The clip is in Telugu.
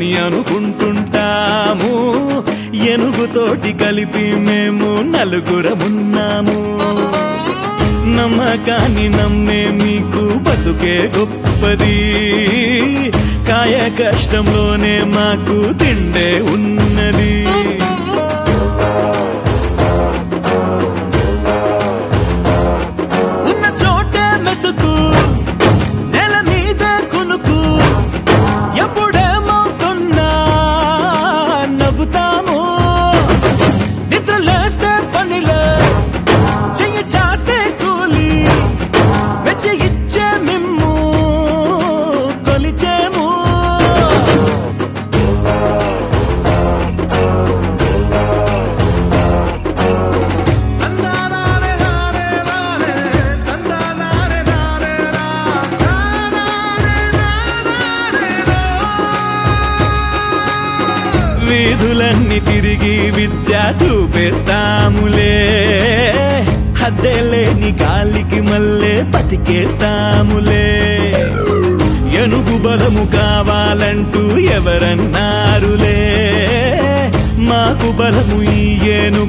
అనుకుంటుంటాము ఎనుగుతోటి కలిపి మేము నలుగురమున్నాము నమ్మకాన్ని నమ్మే మీకు బతుకే గొప్పది కాయ కష్టంలోనే మాకు తిండే ఉన్నది ఉన్న చోటే మెతుకు నెల మీదే కునుకు ఎప్పుడేమవుతున్నా నవ్వుతాము నిద్ర లేస్తే పనిలే చెయ్యి చాస్తే కూలి మెచ్చి ఇచ్చే మిమ్ము కొలిచేము వీధులన్నీ తిరిగి విద్య చూపేస్తాములే హద్దెలేని గాలికి మళ్ళే బతికేస్తాములే ఎనుగు బలము కావాలంటూ ఎవరన్నారులే మాకు బలము ఈ ఏనుగు